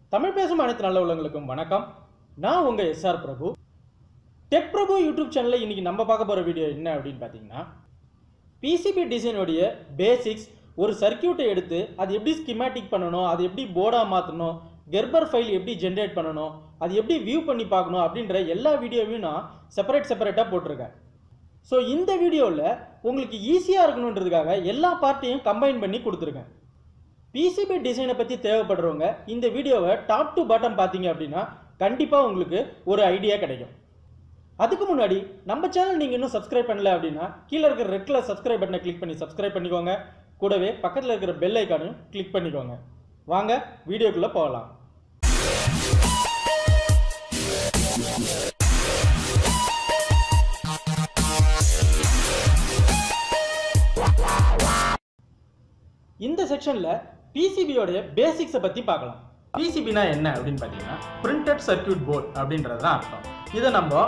தமிழ் பேசும் அனைத்து நல்ல உள்ளவங்களுக்கும் வணக்கம் நான் உங்க SR Prabhu tech Prabhu YouTube சேனலில் இன்னைக்கு நம்ம பார்க்க போகிற வீடியோ என்ன அப்படின்னு பார்த்தீங்கன்னா பிசிபி டிசைனுடைய பேசிக்ஸ் ஒரு சர்க்கியூட்டை எடுத்து அது எப்படி ஸ்கிமேட்டிக் பண்ணணும் அது எப்படி போர்டாக மாற்றணும் கெர்பர் ஃபைல் எப்படி ஜென்ரேட் பண்ணணும் அது எப்படி வியூ பண்ணி பார்க்கணும் அப்படின்ற எல்லா வீடியோவையும் நான் செப்பரேட் செப்பரேட்டாக போட்டிருக்கேன் ஸோ இந்த வீடியோவில் உங்களுக்கு ஈஸியாக இருக்கணுன்றதுக்காக எல்லா பார்ட்டையும் கம்பைன் பண்ணி கொடுத்துருக்கேன் பிசிபி டிசைனை பற்றி தேவைப்படுறவங்க இந்த வீடியோவை டாப் டு பாட்டம் பார்த்தீங்க அப்படின்னா கண்டிப்பாக உங்களுக்கு ஒரு ஐடியா கிடைக்கும் அதுக்கு முன்னாடி நம்ம சேனல் நீங்கள் இன்னும் சப்ஸ்கிரைப் பண்ணல அப்படின்னா கீழே இருக்கிற ரெட் கலர் சப்ஸ்கிரைப் பட்டனை கிளிக் பண்ணி சப்ஸ்கிரைப் பண்ணிக்கோங்க கூடவே பக்கத்தில் இருக்கிற பெல் ஐக்கானையும் கிளிக் பண்ணிக்கோங்க வாங்க வீடியோக்குள்ளே போகலாம் இந்த செக்ஷனில் பிசிபியோடைய பேசிக்ஸை பற்றி பார்க்கலாம் பிசிபினா என்ன அப்படின்னு பார்த்தீங்கன்னா பிரிண்டட் சர்க்கியூட் போர்ட் அப்படின்றது தான் அர்த்தம் இதை நம்ம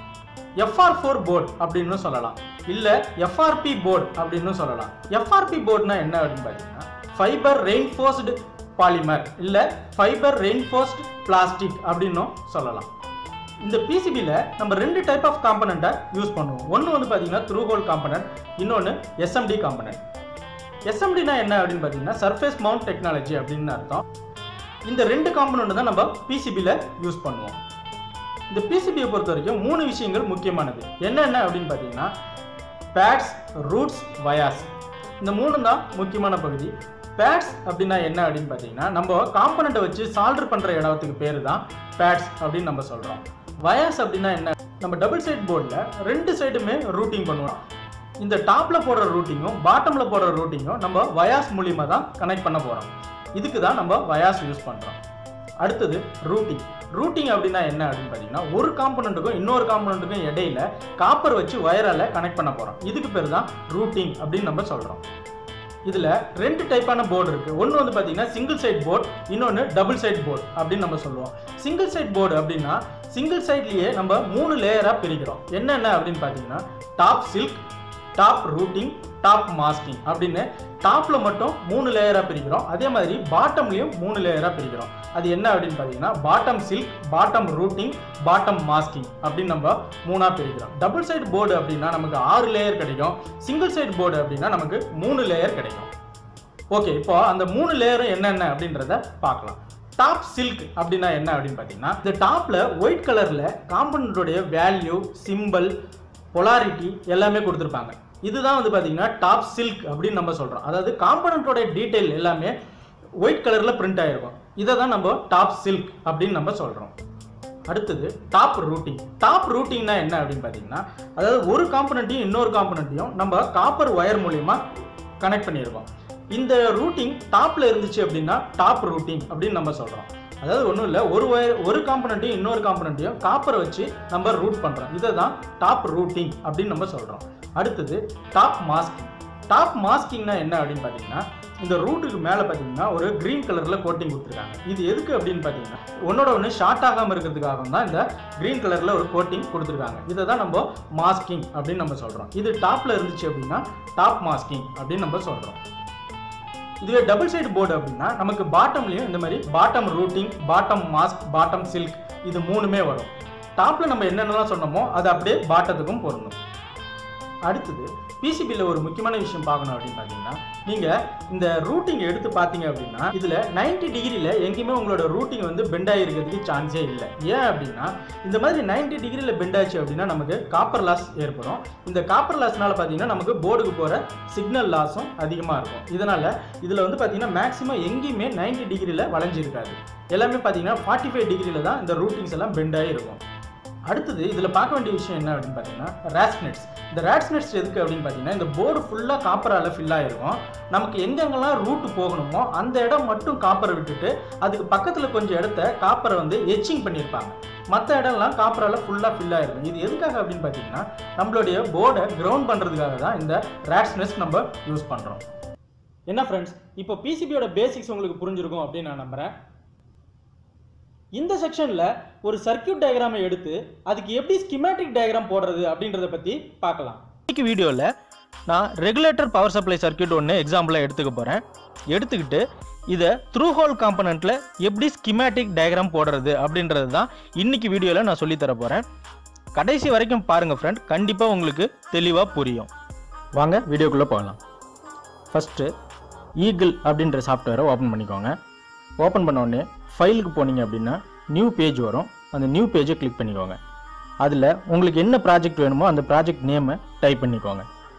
எஃப்ஆர் ஃபோர் போர்ட் அப்படின்னு சொல்லலாம் இல்லை எஃப்ஆர்பி போர்ட் அப்படின்னு சொல்லலாம் எஃப்ஆர்பி போர்ட்னா என்ன அப்படின்னு பார்த்தீங்கன்னா ஃபைபர் ரெயின்ஃபோர்ஸ்டு பாலிமர் இல்லை ஃபைபர் ரெயின்ஃபோர்ஸ்டு பிளாஸ்டிக் அப்படின்னும் சொல்லலாம் இந்த பிசிபியில் நம்ம ரெண்டு டைப் ஆஃப் காம்பனண்ட்டை யூஸ் பண்ணுவோம் ஒன்று வந்து பார்த்தீங்கன்னா த்ரூ ஹோல் காம்பனண்ட் இன்னொன்று எஸ்எம்டி காம்பனண்ட் எஸ்எம்டினா என்ன அப்படின்னு பார்த்தீங்கன்னா சர்ஃபேஸ் மவுண்ட் டெக்னாலஜி அப்படின்னு அர்த்தம் இந்த ரெண்டு காம்பனண்ட் தான் நம்ம பிசிபியில் யூஸ் பண்ணுவோம் இந்த பிசிபியை பொறுத்த வரைக்கும் மூணு விஷயங்கள் முக்கியமானது என்னென்ன அப்படின்னு பார்த்தீங்கன்னா பேட்ஸ் ரூட்ஸ் வயாஸ் இந்த மூணு தான் முக்கியமான பகுதி பேட்ஸ் அப்படின்னா என்ன அப்படின்னு பார்த்தீங்கன்னா நம்ம காம்பனண்ட்டை வச்சு சால்டர் பண்ணுற இடத்துக்கு பேர் தான் பேட்ஸ் அப்படின்னு நம்ம சொல்கிறோம் வயாஸ் அப்படின்னா என்ன நம்ம டபுள் சைட் போர்டில் ரெண்டு சைடுமே ரூட்டிங் பண்ணுவோம் இந்த டாப்பில் போடுற ரூட்டிங்கும் பாட்டமில் போடுற ரூட்டிங்கும் நம்ம வயாஸ் மூலியமாக தான் கனெக்ட் பண்ண போகிறோம் இதுக்கு தான் நம்ம வயாஸ் யூஸ் பண்ணுறோம் அடுத்தது ரூட்டிங் ரூட்டிங் அப்படின்னா என்ன அப்படின்னு பார்த்தீங்கன்னா ஒரு காம்பனண்ட்டுக்கும் இன்னொரு காம்பனண்ட்டுக்கும் இடையில காப்பர் வச்சு வயரால் கனெக்ட் பண்ண போகிறோம் இதுக்கு பேர் தான் ரூட்டிங் அப்படின்னு நம்ம சொல்கிறோம் இதில் ரெண்டு டைப்பான போர்டு இருக்குது ஒன்று வந்து பார்த்தீங்கன்னா சிங்கிள் சைட் போர்டு இன்னொன்று டபுள் சைட் போர்டு அப்படின்னு நம்ம சொல்லுவோம் சிங்கிள் சைட் போர்டு அப்படின்னா சிங்கிள் சைட்லேயே நம்ம மூணு லேயராக பிரிக்கிறோம் என்னென்ன அப்படின்னு பார்த்தீங்கன்னா top silk top routing top masking அப்படின்னு டாப்பில் மட்டும் மூணு லேயராக பிரிக்கிறோம் அதே மாதிரி பாட்டம்லேயும் மூணு லேயராக பிரிக்கிறோம் அது என்ன அப்படின்னு பார்த்தீங்கன்னா bottom silk bottom routing bottom masking அப்படின்னு நம்ம மூணாக பிரிக்கிறோம் டபுள் சைடு போர்டு அப்படின்னா நமக்கு ஆறு லேயர் கிடைக்கும் சிங்கிள் சைடு போர்டு அப்படின்னா நமக்கு மூணு லேயர் கிடைக்கும் ஓகே இப்போ அந்த மூணு லேயரும் என்னென்ன அப்படின்றத பார்க்கலாம் டாப் சில்க் அப்படின்னா என்ன அப்படின்னு பார்த்தீங்கன்னா இந்த டாப்பில் ஒயிட் கலரில் காம்பனண்ட்டோடைய வேல்யூ சிம்பிள் பொலாரிட்டி எல்லாமே கொடுத்துருப்பாங்க இதுதான் வந்து பார்த்தீங்கன்னா டாப் சில்க் அப்படின்னு நம்ம சொல்கிறோம் அதாவது காம்பனண்ட்டோட டீட்டெயில் எல்லாமே ஒயிட் கலரில் பிரிண்ட் ஆகிருக்கும் இதை தான் நம்ம டாப் சில்க் அப்படின்னு நம்ம சொல்கிறோம் அடுத்தது டாப் ரூட்டிங் டாப் ரூட்டிங்னா என்ன அப்படின்னு பார்த்தீங்கன்னா அதாவது ஒரு காம்பனண்ட்டையும் இன்னொரு காம்பனண்ட்டையும் நம்ம காப்பர் ஒயர் மூலியமா கனெக்ட் பண்ணியிருக்கோம் இந்த ரூட்டிங் டாப்ல இருந்துச்சு அப்படின்னா டாப் ரூட்டிங் அப்படின்னு நம்ம சொல்கிறோம் அதாவது ஒன்றும் இல்லை ஒரு ஒயர் ஒரு காம்பனண்ட்டையும் இன்னொரு காம்பனண்ட்டையும் காப்பரை வச்சு நம்ம ரூட் பண்ணுறோம் இதை தான் டாப் ரூட்டிங் அப்படின்னு நம்ம சொல்கிறோம் அடுத்தது டாப் மாஸ்கிங் டாப் மாஸ்கிங்னா என்ன அப்படின்னு பார்த்தீங்கன்னா இந்த ரூட்டுக்கு மேலே பார்த்தீங்கன்னா ஒரு க்ரீன் கலரில் கோட்டிங் கொடுத்துருக்காங்க இது எதுக்கு அப்படின்னு பார்த்தீங்கன்னா ஒன்னோட ஒன்று ஷார்ட் ஆகாமல் இருக்கிறதுக்காக தான் இந்த க்ரீன் கலரில் ஒரு கோட்டிங் கொடுத்துருக்காங்க இதை தான் நம்ம மாஸ்கிங் அப்படின்னு நம்ம சொல்கிறோம் இது டாப்பில் இருந்துச்சு அப்படின்னா டாப் மாஸ்கிங் அப்படின்னு நம்ம சொல்கிறோம் இதுவே டபுள் சைடு போர்டு அப்படின்னா நமக்கு பாட்டம்லேயும் இந்த மாதிரி bottom routing bottom mask bottom silk இது மூணுமே வரும் டாப்பில் நம்ம என்னென்னலாம் சொன்னோமோ அது அப்படியே பாட்டத்துக்கும் பொருந்தும் அடுத்தது பிசிபியில் ஒரு முக்கியமான விஷயம் பார்க்கணும் அப்படின்னு பார்த்தீங்கன்னா நீங்கள் இந்த ரூட்டிங் எடுத்து பார்த்தீங்க அப்படின்னா இதில் 90 டிகிரியில் எங்கேயுமே உங்களோட ரூட்டிங் வந்து பெண்ட் ஆகிருக்கிறதுக்கு சான்ஸே இல்லை ஏன் அப்படின்னா இந்த மாதிரி 90 டிகிரியில் பெண்ட் ஆச்சு அப்படின்னா நமக்கு காப்பர் லாஸ் ஏற்படும் இந்த காப்பர் லாஸ்னால பார்த்தீங்கன்னா நமக்கு போர்டுக்கு போகிற சிக்னல் லாஸும் அதிகமாக இருக்கும் இதனால் இதில் வந்து பார்த்தீங்கன்னா மேக்ஸிமம் எங்கேயுமே 90 டிகிரியில் வளைஞ்சிருக்காது எல்லாமே பார்த்தீங்கன்னா ஃபார்ட்டி ஃபைவ் டிகிரியில் தான் இந்த ரூட்டிங்ஸ் எல்லாம் பெண்ட் ஆகிருக்கும் அடுத்தது இதில் பார்க்க வேண்டிய விஷயம் என்ன அப்படின்னு பார்த்தீங்கன்னா ரேஸ்நெட்ஸ் இந்த ரேஸ்நெட்ஸ் எதுக்கு அப்படின்னு பார்த்தீங்கன்னா இந்த போர்டு ஃபுல்லாக காப்பரால் ஃபில் ஆகிருக்கும் நமக்கு எங்கெங்கெல்லாம் ரூட் போகணுமோ அந்த இடம் மட்டும் காப்பரை விட்டுட்டு அதுக்கு பக்கத்தில் கொஞ்சம் இடத்த காப்பரை வந்து எச்சிங் பண்ணியிருப்பாங்க மற்ற இடம்லாம் காப்பரால் ஃபுல்லாக ஃபில் ஆகிருக்கும் இது எதுக்காக அப்படின்னு பார்த்தீங்கன்னா நம்மளுடைய போர்டை கிரவுண்ட் பண்ணுறதுக்காக தான் இந்த ரேஸ்னெஸ் நம்ம யூஸ் பண்ணுறோம் என்ன ஃப்ரெண்ட்ஸ் இப்போ பிசிபியோட பேசிக்ஸ் உங்களுக்கு புரிஞ்சிருக்கும் அப்படின்னு நான் நம்புகிறேன் இந்த செக்ஷனில் ஒரு சர்க்கியூட் டயக்ராமை எடுத்து அதுக்கு எப்படி ஸ்கிமேட்டிக் டயக்ராம் போடுறது அப்படின்றத பற்றி பார்க்கலாம் இன்னைக்கு வீடியோவில் நான் ரெகுலேட்டர் பவர் சப்ளை சர்க்கியூட் ஒன்று எக்ஸாம்பிளாக எடுத்துக்க போகிறேன் எடுத்துக்கிட்டு இதை த்ரூ ஹோல் காம்பனண்ட்டில் எப்படி ஸ்கிமேட்டிக் டயக்ராம் போடுறது அப்படின்றது தான் இன்னைக்கு வீடியோவில் நான் சொல்லித் தர போகிறேன் கடைசி வரைக்கும் பாருங்கள் ஃப்ரெண்ட் கண்டிப்பாக உங்களுக்கு தெளிவாக புரியும் வாங்க வீடியோக்குள்ளே போகலாம் ஃபஸ்ட்டு ஈகிள் அப்படின்ற சாஃப்ட்வேரை ஓப்பன் பண்ணிக்கோங்க ஓப்பன் பண்ண உடனே ஃபைலுக்கு போனீங்க அப்படின்னா நியூ பேஜ் வரும் அந்த நியூ பேஜை கிளிக் பண்ணிக்கோங்க அதில் உங்களுக்கு என்ன ப்ராஜெக்ட் வேணுமோ அந்த ப்ராஜெக்ட் நேமை டைப் பண்ணிக்கோங்க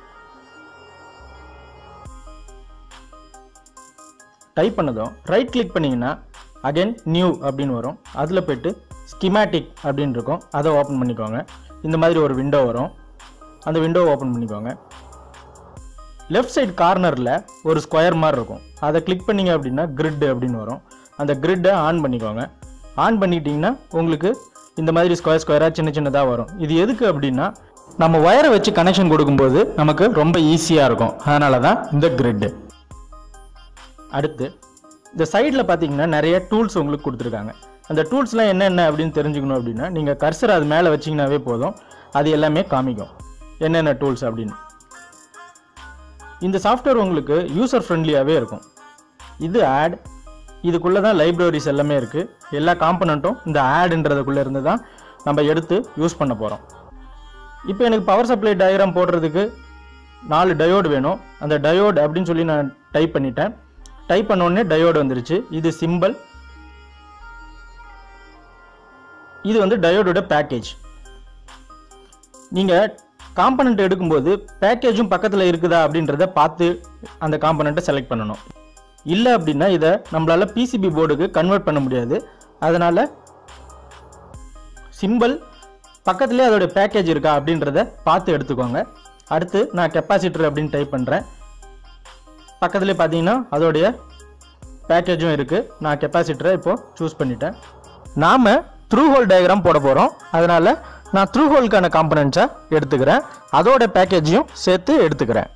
டைப் பண்ணதும் ரைட் கிளிக் பண்ணிங்கன்னா அகைன் நியூ அப்படின்னு வரும் அதில் போய்ட்டு ஸ்கிமேட்டிக் அப்படின்னு இருக்கும் அதை ஓப்பன் பண்ணிக்கோங்க இந்த மாதிரி ஒரு விண்டோ வரும் அந்த விண்டோவை ஓப்பன் பண்ணிக்கோங்க லெஃப்ட் சைடு கார்னரில் ஒரு ஸ்கொயர் மாதிரி இருக்கும் அதை கிளிக் பண்ணீங்க அப்படின்னா கிரிட் அப்படின்னு வரும் அந்த கிரிட்டை ஆன் பண்ணிக்கோங்க ஆன் பண்ணிட்டீங்கன்னா உங்களுக்கு இந்த மாதிரி ஸ்கொயர் ஸ்கொயராக சின்ன சின்னதாக வரும் இது எதுக்கு அப்படின்னா நம்ம ஒயரை வச்சு கனெக்ஷன் கொடுக்கும்போது நமக்கு ரொம்ப ஈஸியாக இருக்கும் அதனால தான் இந்த கிரிட்டு அடுத்து இந்த சைடில் பார்த்தீங்கன்னா நிறைய டூல்ஸ் உங்களுக்கு கொடுத்துருக்காங்க அந்த டூல்ஸ்லாம் என்னென்ன அப்படின்னு தெரிஞ்சுக்கணும் அப்படின்னா நீங்கள் கர்சர் அது மேலே வச்சிங்கனாவே போதும் அது எல்லாமே காமிக்கும் என்னென்ன டூல்ஸ் அப்படின்னு இந்த சாஃப்ட்வேர் உங்களுக்கு யூசர் ஃப்ரெண்ட்லியாகவே இருக்கும் இது ஆட் இதுக்குள்ளே தான் லைப்ரரிஸ் எல்லாமே இருக்குது எல்லா காம்பனண்ட்டும் இந்த ஆடுன்றதுக்குள்ளே இருந்து தான் நம்ம எடுத்து யூஸ் பண்ண போகிறோம் இப்போ எனக்கு பவர் சப்ளை டயக்ராம் போடுறதுக்கு நாலு டயோடு வேணும் அந்த டயோடு அப்படின்னு சொல்லி நான் டைப் பண்ணிட்டேன் டைப் பண்ண உடனே டயோடு வந்துருச்சு இது சிம்பிள் இது வந்து டயோடோட பேக்கேஜ் நீங்கள் காம்பனண்ட் எடுக்கும்போது பேக்கேஜும் பக்கத்தில் இருக்குதா அப்படின்றத பார்த்து அந்த காம்பனண்ட்டை செலக்ட் பண்ணணும் இல்லை அப்படின்னா இதை நம்மளால் பிசிபி போர்டுக்கு கன்வெர்ட் பண்ண முடியாது அதனால் சிம்பிள் பக்கத்துலேயே அதோட பேக்கேஜ் இருக்கா அப்படின்றத பார்த்து எடுத்துக்கோங்க அடுத்து நான் கெப்பாசிட்டர் அப்படின்னு டைப் பண்ணுறேன் பக்கத்துலேயே பார்த்தீங்கன்னா அதோடைய பேக்கேஜும் இருக்குது நான் கெப்பாசிட்டரை இப்போது சூஸ் பண்ணிட்டேன் நாம் த்ரூ ஹோல் டயக்ராம் போட போகிறோம் அதனால் நான் த்ரூ ஹோலுக்கான காம்பனண்ட்ஸை எடுத்துக்கிறேன் அதோட பேக்கேஜையும் சேர்த்து எடுத்துக்கிறேன்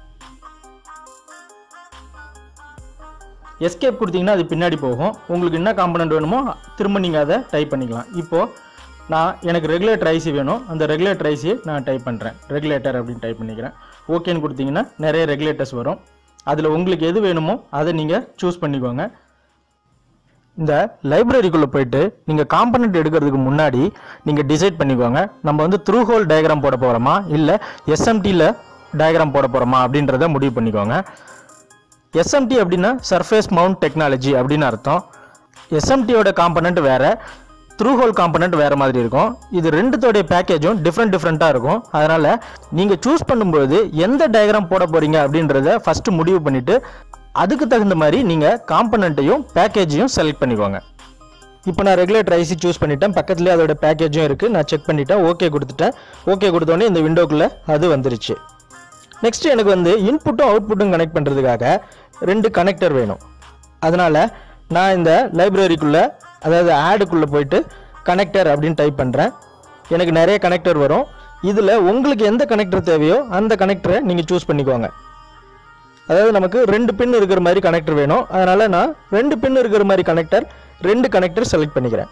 எஸ்கேப் கொடுத்தீங்கன்னா அது பின்னாடி போகும் உங்களுக்கு என்ன காம்பனண்ட் வேணுமோ திரும்ப நீங்கள் அதை டைப் பண்ணிக்கலாம் இப்போது நான் எனக்கு ரெகுலேட்டர் ஐசி வேணும் அந்த ரெகுலேட்டர் ஐசியை நான் டைப் பண்ணுறேன் ரெகுலேட்டர் அப்படின்னு டைப் பண்ணிக்கிறேன் ஓகேன்னு கொடுத்தீங்கன்னா நிறைய ரெகுலேட்டர்ஸ் வரும் அதில் உங்களுக்கு எது வேணுமோ அதை நீங்கள் சூஸ் பண்ணிக்கோங்க இந்த லைப்ரரிக்குள்ளே போயிட்டு நீங்கள் காம்பனண்ட் எடுக்கிறதுக்கு முன்னாடி நீங்கள் டிசைட் பண்ணிக்கோங்க நம்ம வந்து த்ரூ ஹோல் டயக்ராம் போட போகிறோமா இல்லை எஸ்எம்டியில் டயக்ராம் போட போகிறோமா அப்படின்றத முடிவு பண்ணிக்கோங்க எஸ்எம்டி அப்படின்னா சர்ஃபேஸ் மவுண்ட் டெக்னாலஜி அப்படின்னு அர்த்தம் எஸ்எம்டியோட காம்பனண்ட் வேறு த்ரூ ஹோல் காம்பனண்ட் வேறு மாதிரி இருக்கும் இது ரெண்டுத்தோடைய பேக்கேஜும் டிஃப்ரெண்ட் டிஃப்ரெண்ட்டாக இருக்கும் அதனால் நீங்கள் சூஸ் பண்ணும்போது எந்த டயக்ராம் போட போகிறீங்க அப்படின்றத ஃபஸ்ட்டு முடிவு பண்ணிவிட்டு அதுக்கு தகுந்த மாதிரி நீங்கள் காம்பனண்ட்டையும் பேக்கேஜையும் செலக்ட் பண்ணிக்கோங்க இப்போ நான் ரெகுலேட்டர் ஐசி சூஸ் பண்ணிட்டேன் பக்கத்துலேயே அதோட பேக்கேஜும் இருக்குது நான் செக் பண்ணிட்டேன் ஓகே கொடுத்துட்டேன் ஓகே கொடுத்தோடனே இந்த விண்டோக்குள்ளே அது வந்துருச்சு நெக்ஸ்ட் எனக்கு வந்து இன்புட்டும் அவுட்புட்டும் கனெக்ட் பண்ணுறதுக்காக ரெண்டு கனெக்டர் வேணும் அதனால் நான் இந்த லைப்ரரிக்குள்ளே அதாவது ஆடுக்குள்ளே போயிட்டு கனெக்டர் அப்படின்னு டைப் பண்ணுறேன் எனக்கு நிறைய கனெக்டர் வரும் இதில் உங்களுக்கு எந்த கனெக்டர் தேவையோ அந்த கனெக்டரை நீங்கள் சூஸ் பண்ணிக்கோங்க அதாவது நமக்கு ரெண்டு பின் இருக்கிற மாதிரி கனெக்டர் வேணும் அதனால் நான் ரெண்டு பின் இருக்கிற மாதிரி கனெக்டர் ரெண்டு கனெக்டர் செலக்ட் பண்ணிக்கிறேன்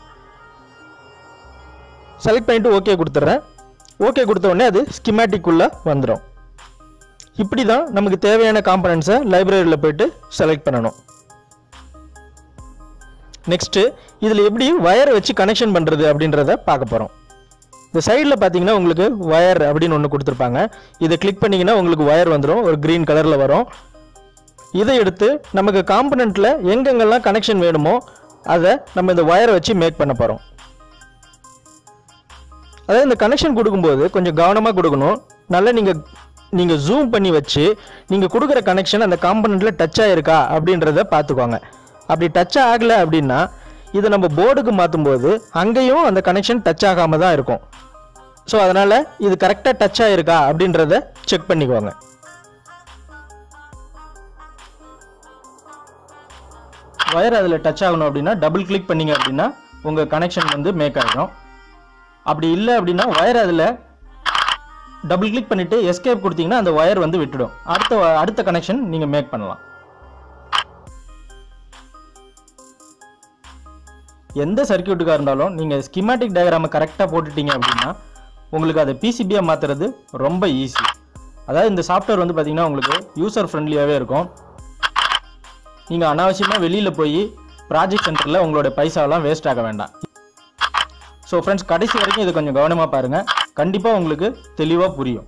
செலக்ட் பண்ணிவிட்டு ஓகே கொடுத்துட்றேன் ஓகே கொடுத்த உடனே அது ஸ்கிமேட்டிக்குள்ளே வந்துடும் இப்படி தான் நமக்கு தேவையான காம்பனன்ட்ஸை லைப்ரரியில் போயிட்டு செலக்ட் பண்ணணும் நெக்ஸ்ட்டு இதில் எப்படி வயரை வச்சு கனெக்ஷன் பண்ணுறது அப்படின்றத பார்க்க போகிறோம் இந்த சைடில் பார்த்தீங்கன்னா உங்களுக்கு ஒயர் அப்படின்னு ஒன்று கொடுத்துருப்பாங்க இதை கிளிக் பண்ணிங்கன்னா உங்களுக்கு ஒயர் வந்துடும் ஒரு க்ரீன் கலரில் வரும் இதை எடுத்து நமக்கு காம்பனண்ட்டில் எங்கெங்கெல்லாம் கனெக்ஷன் வேணுமோ அதை நம்ம இந்த ஒயரை வச்சு மேக் பண்ண போகிறோம் அதாவது இந்த கனெக்ஷன் கொடுக்கும்போது கொஞ்சம் கவனமாக கொடுக்கணும் நல்லா நீங்கள் நீங்கள் ஜூம் பண்ணி வச்சு நீங்கள் கொடுக்குற கனெக்ஷன் அந்த காம்பனண்ட்டில் டச் ஆகிருக்கா அப்படின்றத பார்த்துக்கோங்க அப்படி டச் ஆகலை அப்படின்னா இதை நம்ம போர்டுக்கு மாற்றும்போது அங்கேயும் அந்த கனெக்ஷன் டச் ஆகாமல் தான் இருக்கும் ஸோ அதனால் இது கரெக்டாக டச் ஆகிருக்கா அப்படின்றத செக் பண்ணிக்கோங்க ஒயர் அதில் டச் ஆகணும் அப்படின்னா டபுள் கிளிக் பண்ணீங்க அப்படின்னா உங்கள் கனெக்ஷன் வந்து மேக் ஆகிடும் அப்படி இல்லை அப்படின்னா ஒயர் அதில் டபுள் கிளிக் பண்ணிவிட்டு எஸ்கேப் கொடுத்தீங்கன்னா அந்த ஒயர் வந்து விட்டுடும் அடுத்த அடுத்த கனெக்ஷன் நீங்கள் மேக் பண்ணலாம் எந்த சர்க்கியூட்டுக்காக இருந்தாலும் நீங்கள் ஸ்கிமேட்டிக் டயக்ராமை கரெக்டாக போட்டுட்டீங்க அப்படின்னா உங்களுக்கு அதை பிசிபியாக மாற்றுறது ரொம்ப ஈஸி அதாவது இந்த சாஃப்ட்வேர் வந்து பார்த்தீங்கன்னா உங்களுக்கு யூசர் ஃப்ரெண்ட்லியாகவே இருக்கும் நீங்கள் அனாவசியமாக வெளியில் போய் ப்ராஜெக்ட் சென்டரில் உங்களோட பைசாவெல்லாம் வேஸ்ட் ஆக வேண்டாம் ஸோ ஃப்ரெண்ட்ஸ் கடைசி வரைக்கும் இதை கொஞ்சம் கவனமாக பாருங்கள் கண்டிப்பாக உங்களுக்கு தெளிவாக புரியும்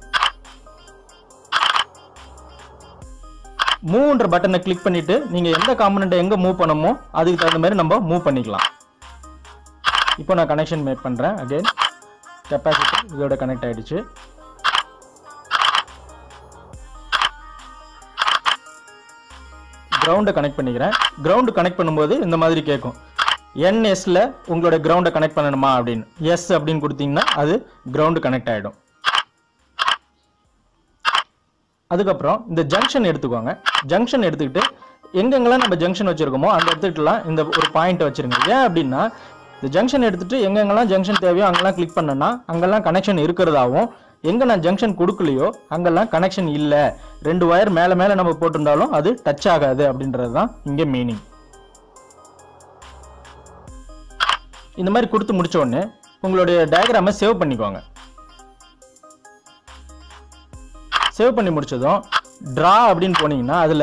மூவ்ன்ற பட்டனை கிளிக் பண்ணிட்டு நீங்கள் எந்த காம்பனண்ட்டை எங்கே மூவ் பண்ணமோ அதுக்கு தகுந்த மாதிரி நம்ம மூவ் பண்ணிக்கலாம் இப்போ நான் கனெக்ஷன் மேக் பண்ணுறேன் அகைன் கெப்பாசிட்டி இதோட கனெக்ட் ஆயிடுச்சு கிரவுண்டை கனெக்ட் பண்ணிக்கிறேன் கிரவுண்டு கனெக்ட் பண்ணும்போது இந்த மாதிரி கேட்கும் என்எஸ்ல உங்களோட கிரவுண்டை கனெக்ட் பண்ணணுமா அப்படின்னு எஸ் அப்படின்னு கொடுத்தீங்கன்னா அது கிரவுண்டு கனெக்ட் ஆகிடும் அதுக்கப்புறம் இந்த ஜங்ஷன் எடுத்துக்கோங்க ஜங்ஷன் எடுத்துக்கிட்டு எங்கெங்கெல்லாம் நம்ம ஜங்ஷன் வச்சிருக்கோமோ அந்த இடத்துக்குலாம் இந்த ஒரு பாயிண்ட் வச்சிருங்க ஏன் அப்படின்னா இந்த ஜங்ஷன் எடுத்துட்டு எங்கெங்கெல்லாம் ஜங்ஷன் தேவையோ அங்கெல்லாம் கிளிக் பண்ணனா அங்கெல்லாம் கனெக்ஷன் இருக்கிறதாவும் எங்க நான் ஜங்ஷன் கொடுக்கலையோ அங்கெல்லாம் கனெக்ஷன் இல்லை ரெண்டு ஒயர் மேலே மேலே நம்ம போட்டிருந்தாலும் அது டச் ஆகாது அப்படின்றது தான் இங்கே மீனிங் இந்த மாதிரி கொடுத்து முடிச்ச உடனே உங்களுடைய டயக்ராமை சேவ் பண்ணிக்கோங்க சேவ் பண்ணி முடிச்சதும் ட்ரா அப்படின்னு போனீங்கன்னா அதில்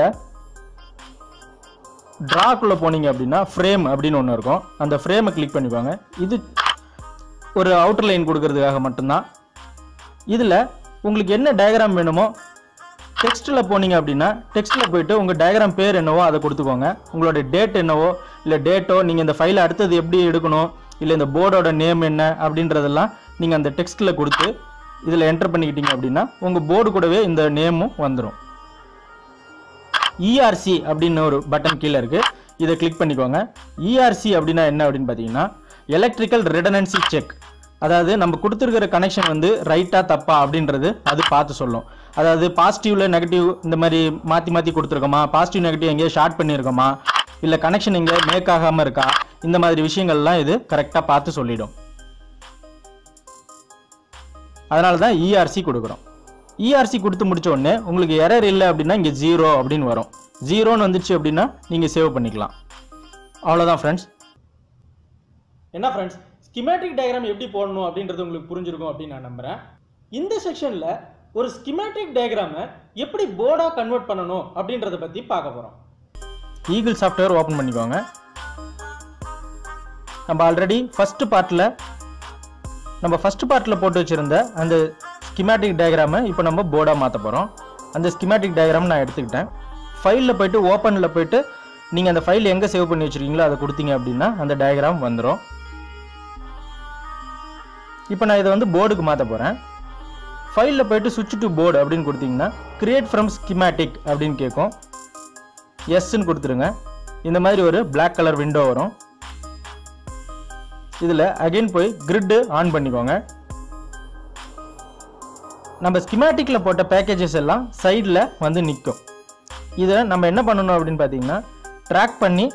ட்ராக்குள்ளே போனீங்க அப்படின்னா ஃப்ரேம் அப்படின்னு ஒன்று இருக்கும் அந்த ஃப்ரேமை கிளிக் பண்ணிக்கோங்க இது ஒரு அவுட்டர் லைன் கொடுக்கறதுக்காக மட்டும்தான் இதில் உங்களுக்கு என்ன டயக்ராம் வேணுமோ டெக்ஸ்ட்டில் போனீங்க அப்படின்னா டெக்ஸ்ட்டில் போயிட்டு உங்கள் டயக்ராம் பேர் என்னவோ அதை கொடுத்துக்கோங்க உங்களோட டேட் என்னவோ இல்லை டேட்டோ நீங்கள் இந்த ஃபைலை அடுத்தது எப்படி எடுக்கணும் இல்லை இந்த போர்டோட நேம் என்ன அப்படின்றதெல்லாம் நீங்கள் அந்த டெக்ஸ்ட்டில் கொடுத்து இதில் என்டர் பண்ணிக்கிட்டீங்க அப்படின்னா உங்கள் போர்டு கூடவே இந்த நேமும் வந்துடும் இஆர்சி அப்படின்னு ஒரு பட்டன் கீழே இருக்கு இதை கிளிக் பண்ணிக்கோங்க இஆர்சி அப்படின்னா என்ன அப்படின்னு பார்த்தீங்கன்னா எலக்ட்ரிக்கல் ரிடனன்சி செக் அதாவது நம்ம கொடுத்துருக்கிற கனெக்ஷன் வந்து ரைட்டா தப்பா அப்படின்றது அது பார்த்து சொல்லும் அதாவது பாசிட்டிவ்ல நெகட்டிவ் இந்த மாதிரி மாற்றி மாற்றி கொடுத்துருக்கோமா பாசிட்டிவ் நெகட்டிவ் எங்கேயோ ஷார்ட் பண்ணியிருக்கோமா இல்லை கனெக்ஷன் எங்கே மேக் ஆகாமல் இருக்கா இந்த மாதிரி விஷயங்கள்லாம் இது கரெக்டாக பார்த்து சொல்லிடும் அதனால தான் இஆர்சி கொடுக்குறோம் இஆர்சி கொடுத்து முடிச்ச உடனே உங்களுக்கு எரர் இல்லை அப்படின்னா இங்கே ஜீரோ அப்படின்னு வரும் ஜீரோன்னு வந்துச்சு அப்படின்னா நீங்கள் சேவ் பண்ணிக்கலாம் அவ்வளோதான் ஃப்ரெண்ட்ஸ் என்ன ஃப்ரெண்ட்ஸ் ஸ்கிமேட்டிக் டயக்ராம் எப்படி போடணும் அப்படின்றது உங்களுக்கு புரிஞ்சிருக்கும் அப்படின்னு நான் நம்புகிறேன் இந்த செக்ஷனில் ஒரு ஸ்கிமேட்டிக் டயக்ராமை எப்படி போர்டாக கன்வெர்ட் பண்ணணும் அப்படின்றத பற்றி பார்க்க போகிறோம் ஈகிள் சாஃப்ட்வேர் ஓப்பன் பண்ணிக்கோங்க நம்ம ஆல்ரெடி ஃபர்ஸ்ட் பார்ட்டில் நம்ம ஃபர்ஸ்ட் பார்ட்டில் போட்டு வச்சுருந்த அந்த ஸ்கிமேட்டிக் டயக்ராமை இப்போ நம்ம போர்டாக மாற்ற போகிறோம் அந்த ஸ்கிமேட்டிக் டயக்ராம் நான் எடுத்துக்கிட்டேன் ஃபைலில் போயிட்டு ஓப்பனில் போயிட்டு நீங்கள் அந்த ஃபைல் எங்கே சேவ் பண்ணி வச்சுருக்கீங்களோ அதை கொடுத்தீங்க அப்படின்னா அந்த டயக்ராம் வந்துடும் இப்போ நான் இதை வந்து போர்டுக்கு மாற்ற போகிறேன் ஃபைலில் போயிட்டு சுவிட்ச் டு போர்டு அப்படின்னு கொடுத்தீங்கன்னா கிரியேட் ஃப்ரம் ஸ்கிமேட்டிக் அப்படின்னு கேட்கும் எஸ்ன்னு கொடுத்துருங்க இந்த மாதிரி ஒரு Black கலர் விண்டோ வரும் இதில் அகைன் போய் கிரிட்டு ஆன் பண்ணிக்கோங்க நம்ம ஸ்கிமேட்டிக்கில் போட்ட பேக்கேஜஸ் எல்லாம் சைடில் வந்து நிற்கும் இதை நம்ம என்ன பண்ணணும் அப்படின்னு பார்த்தீங்கன்னா ட்ராக் பண்ணி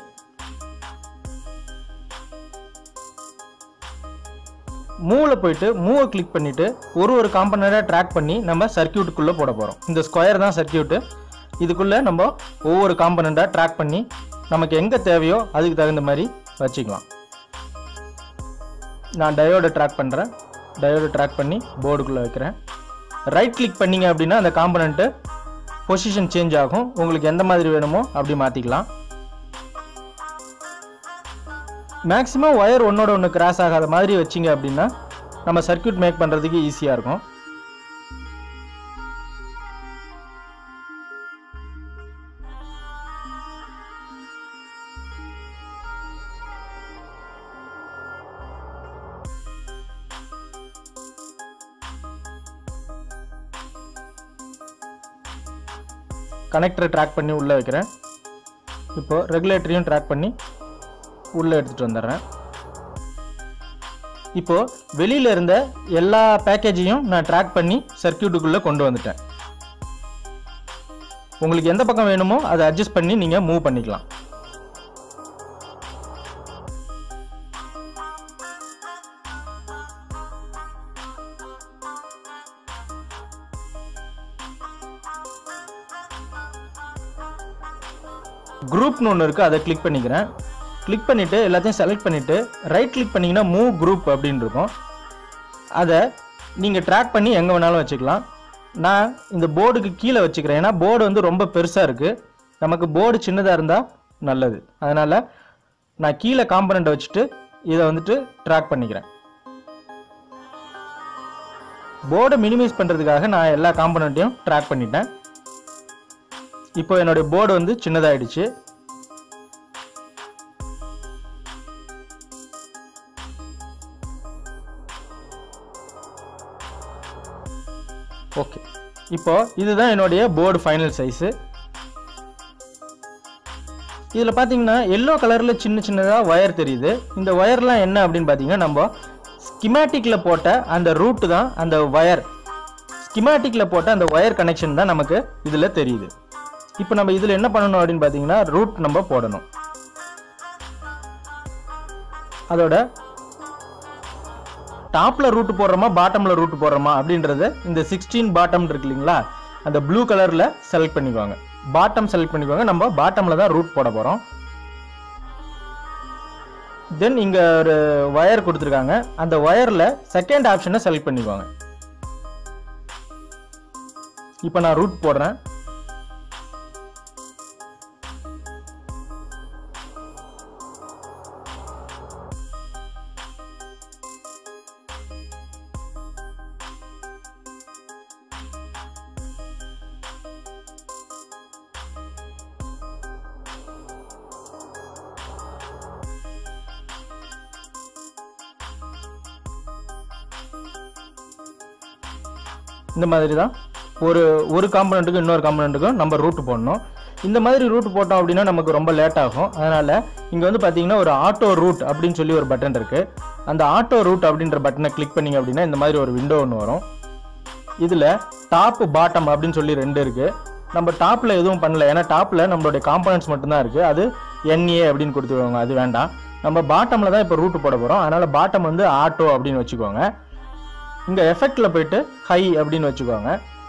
மூவில் போயிட்டு மூவை கிளிக் பண்ணிவிட்டு ஒரு ஒரு காம்பனண்ட்டாக ட்ராக் பண்ணி நம்ம சர்க்கியூட்டுக்குள்ளே போட போகிறோம் இந்த ஸ்கொயர் தான் சர்க்கியூட்டு இதுக்குள்ளே நம்ம ஒவ்வொரு காம்பனண்ட்டாக ட்ராக் பண்ணி நமக்கு எங்கே தேவையோ அதுக்கு தகுந்த மாதிரி வச்சுக்கலாம் நான் டயோடை ட்ராக் பண்ணுறேன் டயோடை ட்ராக் பண்ணி போர்டுக்குள்ளே வைக்கிறேன் ரைட் கிளிக் பண்ணீங்க அப்படின்னா அந்த காம்பனண்ட்டு பொசிஷன் சேஞ்ச் ஆகும் உங்களுக்கு எந்த மாதிரி வேணுமோ அப்படி மாற்றிக்கலாம் மேக்ஸிமம் ஒயர் ஒன்னோட ஒன்று கிராஸ் ஆகாத மாதிரி வச்சிங்க அப்படின்னா நம்ம சர்க்யூட் மேக் பண்ணுறதுக்கு ஈஸியாக இருக்கும் கனெக்டரை ட்ராக் பண்ணி உள்ளே வைக்கிறேன் இப்போ ரெகுலேட்டரையும் ட்ராக் பண்ணி உள்ளே எடுத்துகிட்டு வந்துடுறேன் இப்போ வெளியில இருந்த எல்லா பேக்கேஜையும் நான் ட்ராக் பண்ணி சர்க்கியூட்டுக்குள்ளே கொண்டு வந்துட்டேன் உங்களுக்கு எந்த பக்கம் வேணுமோ அதை அட்ஜஸ்ட் பண்ணி நீங்கள் மூவ் பண்ணிக்கலாம் குரூப்னு ஒன்று இருக்குது அதை கிளிக் பண்ணிக்கிறேன் கிளிக் பண்ணிவிட்டு எல்லாத்தையும் செலக்ட் பண்ணிவிட்டு ரைட் கிளிக் பண்ணிங்கன்னா மூவ் குரூப் அப்படின்னு இருக்கும் அதை நீங்கள் ட்ராக் பண்ணி எங்கே வேணாலும் வச்சுக்கலாம் நான் இந்த போர்டுக்கு கீழே வச்சுக்கிறேன் ஏன்னா போர்டு வந்து ரொம்ப பெருசாக இருக்குது நமக்கு போர்டு சின்னதாக இருந்தால் நல்லது அதனால் நான் கீழே காம்பனண்ட்டை வச்சுட்டு இதை வந்துட்டு ட்ராக் பண்ணிக்கிறேன் போர்டை மினிமைஸ் பண்ணுறதுக்காக நான் எல்லா காம்பனண்ட்டையும் ட்ராக் பண்ணிட்டேன் இப்போ என்னுடைய போர்டு வந்து சின்னதாயிடுச்சு ஓகே இப்போ இதுதான் என்னுடைய போர்டு ஃபைனல் சைஸு இதில் பார்த்தீங்கன்னா எல்லோ கலரில் சின்ன சின்னதாக ஒயர் தெரியுது இந்த ஒயர்லாம் என்ன அப்படின்னு பார்த்தீங்கன்னா நம்ம ஸ்கிமேட்டிக்கில் போட்ட அந்த ரூட்டு தான் அந்த ஒயர் ஸ்கிமேட்டிக்கில் போட்ட அந்த ஒயர் கனெக்ஷன் தான் நமக்கு இதில் தெரியுது இப்போ நம்ம இதில் என்ன பண்ணணும் அப்படின்னு பார்த்தீங்கன்னா ரூட் நம்ம போடணும் அதோட டாப்பில் ரூட் போடுறோமா பாட்டமில் ரூட் போடுறோமா அப்படின்றத இந்த சிக்ஸ்டீன் பாட்டம் இருக்கு இல்லைங்களா அந்த ப்ளூ கலரில் செலக்ட் பண்ணிக்குவாங்க பாட்டம் செலக்ட் பண்ணிக்குவாங்க நம்ம பாட்டமில் தான் ரூட் போட போகிறோம் தென் இங்கே ஒரு ஒயர் கொடுத்துருக்காங்க அந்த ஒயரில் செகண்ட் ஆப்ஷனை செலக்ட் பண்ணிக்குவாங்க இப்போ நான் ரூட் போடுறேன் இந்த மாதிரி தான் ஒரு ஒரு காம்பனண்ட்டுக்கும் இன்னொரு காம்பனண்ட்டுக்கும் நம்ம ரூட் போடணும் இந்த மாதிரி ரூட் போட்டோம் அப்படின்னா நமக்கு ரொம்ப லேட் ஆகும் அதனால் இங்கே வந்து பார்த்தீங்கன்னா ஒரு ஆட்டோ ரூட் அப்படின்னு சொல்லி ஒரு பட்டன் இருக்குது அந்த ஆட்டோ ரூட் அப்படின்ற பட்டனை கிளிக் பண்ணீங்க அப்படின்னா இந்த மாதிரி ஒரு விண்டோ ஒன்று வரும் இதில் டாப் பாட்டம் அப்படின்னு சொல்லி ரெண்டு இருக்குது நம்ம டாப்பில் எதுவும் பண்ணல ஏன்னா டாப்பில் நம்மளுடைய காம்பனன்ட்ஸ் மட்டும்தான் இருக்குது அது என்ஏ அப்படின்னு கொடுத்துருவாங்க அது வேண்டாம் நம்ம பாட்டமில் தான் இப்போ ரூட் போட போகிறோம் அதனால் பாட்டம் வந்து ஆட்டோ அப்படின்னு வச்சுக்கோங்க இங்கே எஃபெக்டில் போயிட்டு ஹை அப்படின்னு வச்சுக்கோங்க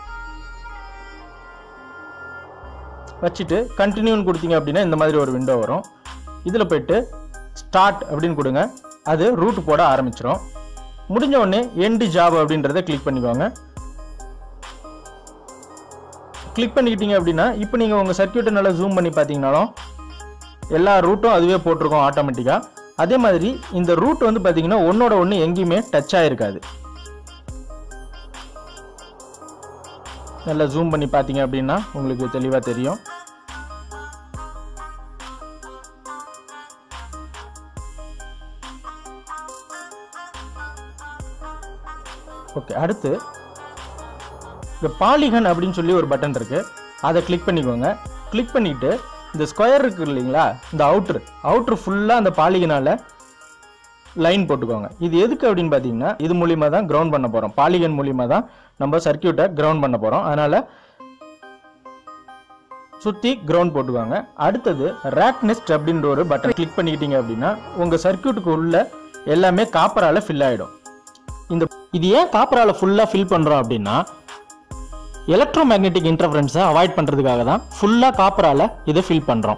வச்சுட்டு கண்டினியூன்னு கொடுத்தீங்க அப்படின்னா இந்த மாதிரி ஒரு விண்டோ வரும் இதில் போயிட்டு ஸ்டார்ட் அப்படின்னு கொடுங்க அது ரூட் போட ஆரம்பிச்சிடும் முடிஞ்ச உடனே எண்டு ஜாப் அப்படின்றத கிளிக் பண்ணிக்கோங்க கிளிக் பண்ணிக்கிட்டீங்க அப்படின்னா இப்போ நீங்கள் உங்கள் சர்க்கியூட்டை நல்லா ஜூம் பண்ணி பார்த்தீங்கனாலும் எல்லா ரூட்டும் அதுவே போட்டிருக்கோம் ஆட்டோமேட்டிக்காக அதே மாதிரி இந்த ரூட் வந்து பார்த்தீங்கன்னா ஒன்னோட ஒன்று எங்கேயுமே டச் ஆகிருக்காது நல்லா ஜூம் பண்ணி பார்த்தீங்க அப்படின்னா உங்களுக்கு தெளிவாக தெரியும் ஓகே அடுத்து இந்த பாலிகன் அப்படின்னு சொல்லி ஒரு பட்டன் இருக்கு அதை கிளிக் பண்ணிக்கோங்க கிளிக் பண்ணிட்டு இந்த ஸ்கொயர் இருக்கு இல்லைங்களா இந்த அவுட்ரு அவுட்ரு ஃபுல்லாக அந்த பாலிகனால லைன் போட்டுக்கோங்க இது எதுக்கு அப்படின்னு பார்த்தீங்கன்னா இது மூலியமா தான் கிரவுண்ட் பண்ண போகிறோம் பாலிகன் மூலியமா தான் நம்ம சர்க்கியூட்டை கிரவுண்ட் பண்ண போகிறோம் அதனால சுற்றி கிரவுண்ட் போட்டுக்கோங்க அடுத்தது ரேக் நெஸ்ட் அப்படின்ற ஒரு பட்டன் கிளிக் பண்ணிக்கிட்டீங்க அப்படின்னா உங்கள் சர்க்கியூட்டுக்கு உள்ள எல்லாமே காப்பரால ஃபில் ஆகிடும் இந்த இது ஏன் காப்பரால ஃபுல்லாக ஃபில் பண்ணுறோம் அப்படின்னா எலக்ட்ரோ மேக்னெட்டிக் இன்டர்ஃபரன்ஸை அவாய்ட் பண்ணுறதுக்காக தான் ஃபுல்லாக காப்பரால இதை ஃபில் பண்ணுறோம்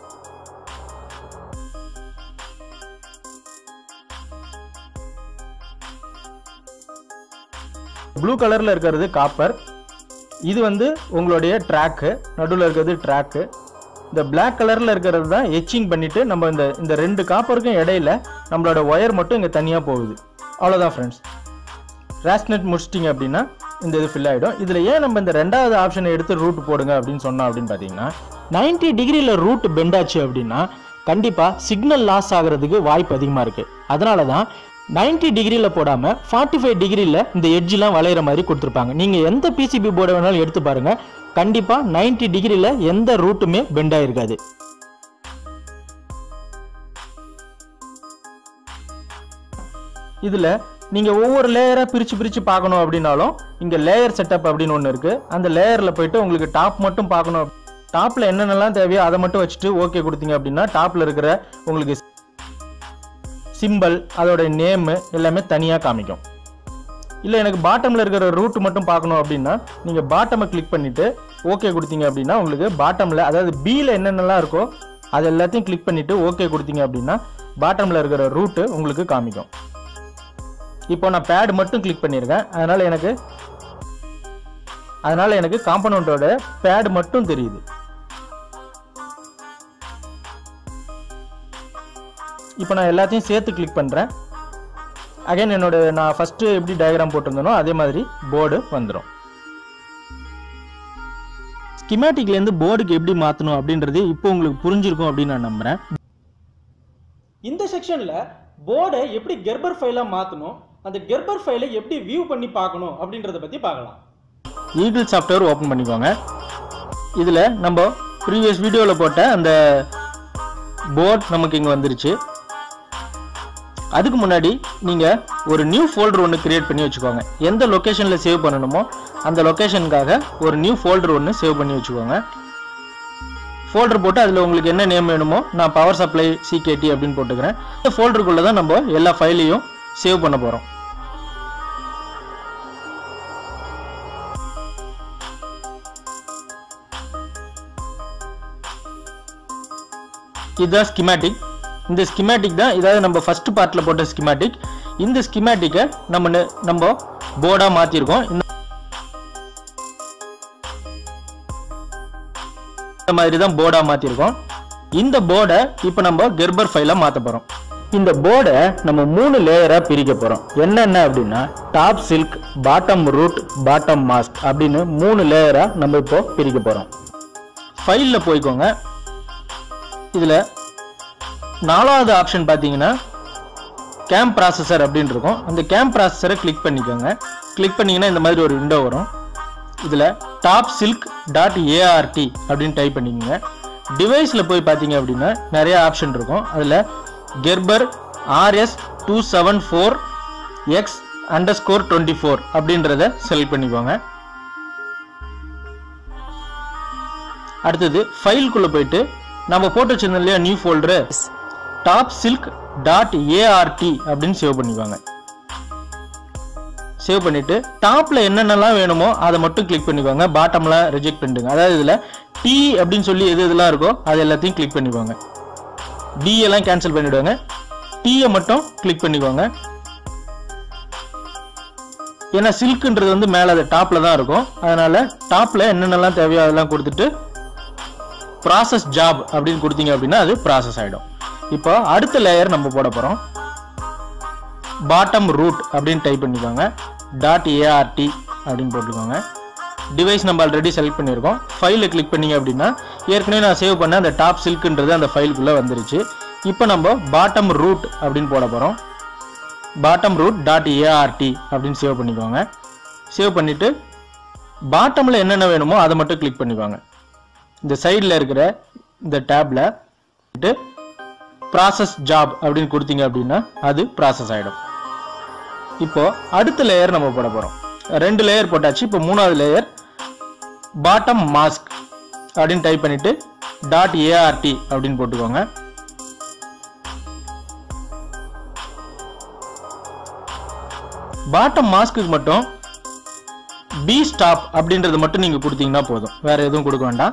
ப்ளூ கலரில் இருக்கிறது காப்பர் இது வந்து உங்களுடைய ட்ராக்கு நடுவில் இருக்கிறது ட்ராக்கு இந்த Black கலரில் இருக்கிறது தான் எச்சிங் பண்ணிவிட்டு நம்ம இந்த இந்த ரெண்டு காப்பருக்கும் இடையில நம்மளோட ஒயர் மட்டும் இங்கே தனியாக போகுது அவ்வளோதான் ஃப்ரெண்ட்ஸ் ரேஸ்நெட் முடிச்சிட்டிங்க அப்படின்னா இந்த இது ஃபில் ஆகிடும் இதில் ஏன் நம்ம இந்த ரெண்டாவது ஆப்ஷனை எடுத்து ரூட் போடுங்க அப்படின்னு சொன்னோம் அப்படின்னு பார்த்தீங்கன்னா 90 டிகிரியில் ரூட் பெண்ட் ஆச்சு அப்படின்னா கண்டிப்பாக சிக்னல் லாஸ் ஆகிறதுக்கு வாய்ப்பு அதிகமாக இருக்குது அதனால தான் 90 டிகிரியில் போடாமல் ஃபார்ட்டி ஃபைவ் டிகிரியில் இந்த எட்ஜெலாம் வளையிற மாதிரி கொடுத்துருப்பாங்க நீங்கள் எந்த பிசிபி போர்டை வேணாலும் எடுத்து பாருங்கள் கண்டிப்பாக 90 டிகிரியில் எந்த ரூட்டுமே பெண்ட் ஆயிருக்காது இதில் நீங்கள் ஒவ்வொரு லேயராக பிரித்து பிரித்து பார்க்கணும் அப்படின்னாலும் இங்கே லேயர் செட்டப் அப்படின்னு ஒன்று இருக்குது அந்த லேயரில் போயிட்டு உங்களுக்கு டாப் மட்டும் பார்க்கணும் டாப்பில் என்னென்னலாம் தேவையோ அதை மட்டும் வச்சுட்டு ஓகே கொடுத்தீங்க அப்படின்னா டாப்பில் இருக்கிற உங்களுக்கு சிம்பல் அதோட நேமு எல்லாமே தனியாக காமிக்கும் இல்லை எனக்கு பாட்டமில் இருக்கிற ரூட் மட்டும் பார்க்கணும் அப்படின்னா நீங்கள் பாட்டமை கிளிக் பண்ணிவிட்டு ஓகே கொடுத்தீங்க அப்படின்னா உங்களுக்கு பாட்டமில் அதாவது பியில் என்னென்னலாம் இருக்கோ அது எல்லாத்தையும் கிளிக் பண்ணிவிட்டு ஓகே கொடுத்தீங்க அப்படின்னா பாட்டமில் இருக்கிற ரூட்டு உங்களுக்கு காமிக்கும் இப்போ நான் பேட் மட்டும் கிளிக் பண்ணியிருக்கேன் அதனால் எனக்கு அதனால் எனக்கு காம்பனண்ட்டோட பேட் மட்டும் தெரியுது இப்போ நான் எல்லாத்தையும் சேர்த்து கிளிக் பண்ணுறேன் அகைன் என்னோட நான் ஃபஸ்ட்டு எப்படி டயக்ராம் போட்டிருந்தேனோ அதே மாதிரி போர்டு வந்துடும் ஸ்கிமேட்டிக்லேருந்து போர்டுக்கு எப்படி மாற்றணும் அப்படின்றது இப்போ உங்களுக்கு புரிஞ்சிருக்கும் அப்படின்னு நான் நம்புகிறேன் இந்த செக்ஷனில் போர்டை எப்படி கெர்பர் ஃபைலாக மாற்றணும் அந்த கெர்பர் ஃபைலை எப்படி வியூ பண்ணி பார்க்கணும் அப்படின்றத பற்றி பார்க்கலாம் ஈகிள் சாஃப்ட்வேர் ஓப்பன் பண்ணிக்கோங்க இதில் நம்ம ப்ரீவியஸ் வீடியோவில் போட்ட அந்த போர்ட் நமக்கு இங்கே வந்துருச்சு அதுக்கு முன்னாடி நீங்கள் ஒரு நியூ ஃபோல்டர் ஒன்று கிரியேட் பண்ணி வச்சுக்கோங்க எந்த லொக்கேஷனில் சேவ் பண்ணணுமோ அந்த லொக்கேஷனுக்காக ஒரு நியூ ஃபோல்டர் ஒன்று சேவ் பண்ணி வச்சுக்கோங்க ஃபோல்டர் போட்டு அதில் உங்களுக்கு என்ன நேம் வேணுமோ நான் பவர் சப்ளை சிகேடி அப்படின்னு போட்டுக்கிறேன் இந்த ஃபோல்டருக்குள்ளே தான் நம்ம எல்லா ஃபைலையும் சேவ் பண்ண போகிறோம் இதுதான் ஸ்கிமேட்டிக் இந்த ஸ்கிமேட்டிக் தான் இதாவது நம்ம ஃபர்ஸ்ட் பார்ட்டில் போட்ட ஸ்கிமேட்டிக் இந்த ஸ்கிமேட்டிக்கை நம்ம நெ- நம்ம போர்டாக மாற்றிருக்கோம் இந்த இந்த மாதிரி தான் போர்டாக மாற்றிருக்கோம் இந்த போர்டை இப்போ நம்ம கெர்பர் ஃபைலாக மாற்ற போகிறோம் இந்த போர்டை நம்ம மூணு லேயராக பிரிக்க போகிறோம் என்னென்ன அப்படின்னா top silk bottom route bottom mask அப்படின்னு மூணு லேயராக நம்ம இப்போ பிரிக்க போகிறோம் ஃபைலில் போய்க்கோங்க இதில் நாலாவது ஆப்ஷன் பார்த்தீங்கன்னா கேம் ப்ராசஸர் அப்படின்னு இருக்கும் அந்த கேம் ப்ராசஸரை கிளிக் பண்ணிக்கோங்க கிளிக் பண்ணிங்கன்னா இந்த மாதிரி ஒரு விண்டோ வரும் இதில் டாப் சில்க் டாட் ஏஆர்டி அப்படின்னு டைப் பண்ணிக்கோங்க டிவைஸில் போய் பார்த்தீங்க அப்படின்னா நிறைய ஆப்ஷன் இருக்கும் அதில் Gerber RS two seven four X underscore twenty four அப்படின்றத செலக்ட் பண்ணிக்கோங்க அடுத்தது ஃபைல்குள்ளே போயிட்டு நம்ம போட்டு வச்சிருந்தோம் இல்லையா new folder top silk dot ART அப்படின்னு சேவ் பண்ணிக்கோங்க சேவ் பண்ணிட்டு டாப்ல என்னென்னலாம் வேணுமோ அதை மட்டும் கிளிக் பண்ணிக்கோங்க பாட்டம்ல ரிஜெக்ட் பண்ணிடுங்க அதாவது இதுல டி அப்படின்னு சொல்லி எது இதெல்லாம் இருக்கோ அது எல்லாத்தையும் கிளிக் பண்ணிக்கோங்க டி எல்லாம் கேன்சல் பண்ணிடுவாங்க டீயை மட்டும் கிளிக் பண்ணிக்கோங்க ஏன்னா சில்க்ன்றது வந்து மேலே அது டாப்ல தான் இருக்கும் அதனால டாப்ல என்னென்னலாம் தேவையோ அதெல்லாம் கொடுத்துட்டு ப்ராசஸ் ஜாப் அப்படின்னு கொடுத்தீங்க அப்படின்னா அது ப்ராசஸ் ஆகிடும் இப்போ அடுத்த லேயர் நம்ம போட போகிறோம் பாட்டம் ரூட் அப்படின்னு டைப் பண்ணிக்கோங்க டாட் ஏஆர்டி அப்படின்னு போட்டுக்கோங்க டிவைஸ் நம்ம ஆல்ரெடி செலக்ட் பண்ணியிருக்கோம் ஃபைலில் கிளிக் பண்ணீங்க அப்படின்னா ஏற்கனவே நான் சேவ் பண்ண அந்த டாப் சில்க்ன்றது அந்த ஃபைலுக்குள்ளே வந்துருச்சு இப்போ நம்ம பாட்டம் ரூட் அப்படின்னு போட போகிறோம் பாட்டம் ரூட் டாட் ஏஆர்டி அப்படின்னு சேவ் பண்ணிக்கோங்க சேவ் பண்ணிவிட்டு பாட்டமில் என்னென்ன வேணுமோ அதை மட்டும் கிளிக் பண்ணிக்கோங்க இந்த சைடில் இருக்கிற இந்த டேப்பில் ப்ராசஸ் ஜாப் அப்படின்னு கொடுத்தீங்க அப்படின்னா அது ப்ராசஸ் ஆகிடும் இப்போ அடுத்த லேயர் நம்ம போட போகிறோம் ரெண்டு லேயர் போட்டாச்சு இப்போ மூணாவது லேயர் பாட்டம் மாஸ்க் அப்படின்னு டைப் பண்ணிட்டு டாட் ஏஆர்டி அப்படின்னு போட்டுக்கோங்க பாட்டம் மாஸ்க்கு மட்டும் பி ஸ்டாப் அப்படின்றது மட்டும் நீங்க கொடுத்தீங்கன்னா போதும் வேற எதுவும் கொடுக்க வேண்டாம்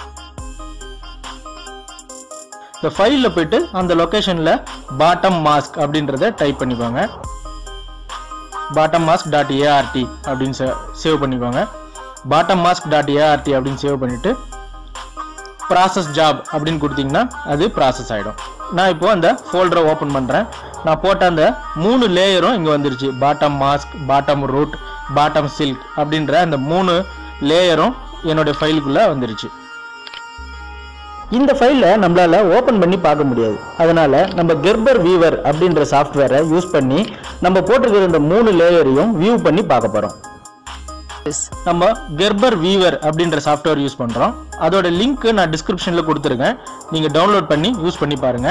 இந்த ஃபைலில் போயிட்டு அந்த லொக்கேஷனில் பாட்டம் மாஸ்க் அப்படின்றத டைப் பண்ணிக்கோங்க பாட்டம் மாஸ்க் டாட் ஏஆர்டி அப்படின்னு சேவ் பண்ணிக்கோங்க பாட்டம் மாஸ்க் டாட் ஏஆர்டி அப்படின்னு சேவ் பண்ணிட்டு ப்ராசஸ் ஜாப் அப்படின்னு கொடுத்தீங்கன்னா அது ப்ராசஸ் ஆகிடும் நான் இப்போ அந்த ஃபோல்டரை ஓப்பன் பண்ணுறேன் நான் போட்ட அந்த மூணு லேயரும் இங்கே வந்துருச்சு bottom mask bottom route bottom silk அப்படின்ற அந்த மூணு லேயரும் என்னுடைய ஃபைலுக்குள்ளே வந்துருச்சு இந்த ஃபைலை நம்மளால ஓப்பன் பண்ணி பார்க்க முடியாது அதனால நம்ம கெர்பர் வீவர் அப்படின்ற சாஃப்ட்வேரை யூஸ் பண்ணி நம்ம போட்டிருக்கிற இந்த மூணு லேயரையும் வியூ பண்ணி பார்க்க போகிறோம் நம்ம கெர்பர் வீவர் அப்படின்ற சாஃப்ட்வேர் யூஸ் பண்றோம் அதோட லிங்க் நான் டிஸ்கிரிப்ஷன்ல கொடுத்துருக்கேன் நீங்க டவுன்லோட் பண்ணி யூஸ் பண்ணி பாருங்க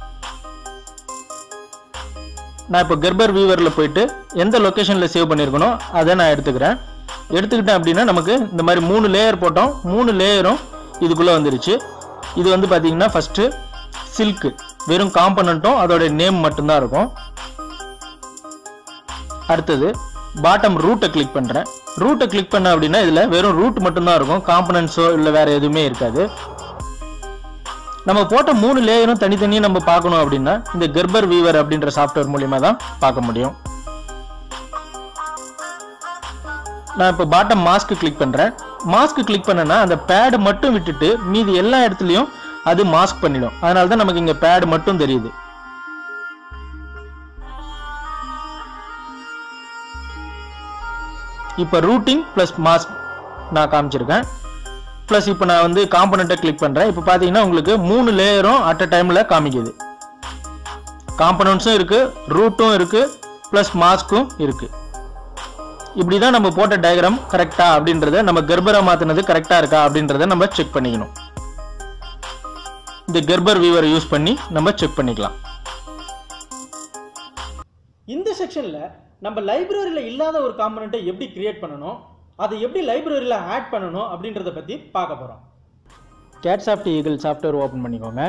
நான் இப்போ கெர்பர் வீவரில் போயிட்டு எந்த லொக்கேஷனில் சேவ் பண்ணியிருக்கனோ அதை நான் எடுத்துக்கிறேன் எடுத்துக்கிட்டேன் அப்படின்னா நமக்கு இந்த மாதிரி மூணு லேயர் போட்டோம் மூணு லேயரும் இதுக்குள்ளே வந்துருச்சு இது வந்து பார்த்தீங்கன்னா ஃபஸ்ட்டு சில்க்கு வெறும் காம்பனண்ட்டும் அதோட நேம் மட்டும்தான் இருக்கும் அடுத்தது பாட்டம் ரூட்டை கிளிக் பண்ணுறேன் ரூட்டை கிளிக் பண்ண அப்படின்னா இதில் வெறும் ரூட் மட்டும்தான் இருக்கும் காம்பனன்ஸோ இல்லை வேற எதுவுமே இருக்காது நம்ம போட்ட மூணு லேயரும் தனித்தனியாக நம்ம பார்க்கணும் அப்படின்னா இந்த கெர்பர் வீவர் அப்படின்ற சாஃப்ட்வேர் மூலியமா தான் பார்க்க முடியும் நான் இப்போ பாட்டம் மாஸ்க் கிளிக் பண்ணுறேன் மாஸ்க் கிளிக் பண்ணனா அந்த பேடு மட்டும் விட்டுட்டு மீதி எல்லா இடத்துலையும் அது மாஸ்க் பண்ணிடும் அதனால தான் நமக்கு இங்கே பேடு மட்டும் தெரியுது இப்போ ரூட்டிங் ப்ளஸ் மாஸ்க் நான் காமிச்சிருக்கேன் ப்ளஸ் இப்போ நான் வந்து காம்பனண்ட்டை கிளிக் பண்ணுறேன் இப்போ பார்த்தீங்கன்னா உங்களுக்கு மூணு லேயரும் அட் அ டைமில் காமிக்குது காம்பனண்ட்ஸும் இருக்குது ரூட்டும் இருக்குது ப்ளஸ் மாஸ்க்கும் இருக்குது இப்படி தான் நம்ம போட்ட டயக்ராம் கரெக்டா அப்படின்றத நம்ம கெர்பரை மாற்றினது கரெக்டாக இருக்கா அப்படின்றத நம்ம செக் பண்ணிக்கணும் இந்த கெர்பர் வீவரை யூஸ் பண்ணி நம்ம செக் பண்ணிக்கலாம் இந்த செக்ஷனில் நம்ம லைப்ரரியில் இல்லாத ஒரு காம்பனண்ட்டை எப்படி கிரியேட் பண்ணணும் அதை எப்படி லைப்ரரியில் ஆட் பண்ணணும் அப்படின்றத பற்றி பார்க்க போகிறோம் கேட்சாப்ட் ஈகிள் சாஃப்ட்வேர் ஓப்பன் பண்ணிக்கோங்க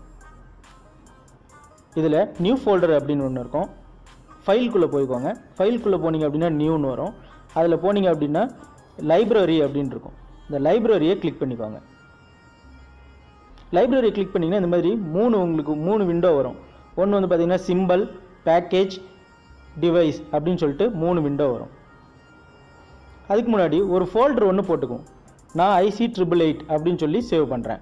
இதில் நியூ ஃபோல்டர் அப்படின்னு ஒன்று இருக்கும் ஃபைல்குள்ளே போய்க்கோங்க ஃபைல்குள்ளே போனீங்க அப்படின்னா நியூன்னு வரும் அதில் போனீங்க அப்படின்னா லைப்ரரி அப்படின்னு இருக்கும் இந்த லைப்ரரியை கிளிக் பண்ணிக்கோங்க லைப்ரரி கிளிக் பண்ணிங்கன்னா இந்த மாதிரி மூணு உங்களுக்கு மூணு விண்டோ வரும் ஒன்று வந்து பார்த்தீங்கன்னா சிம்பிள் பேக்கேஜ் டிவைஸ் அப்படின்னு சொல்லிட்டு மூணு விண்டோ வரும் அதுக்கு முன்னாடி ஒரு ஃபோல்டர் ஒன்று போட்டுக்கும் நான் ஐசி ட்ரிபிள் எயிட் அப்படின்னு சொல்லி சேவ் பண்ணுறேன்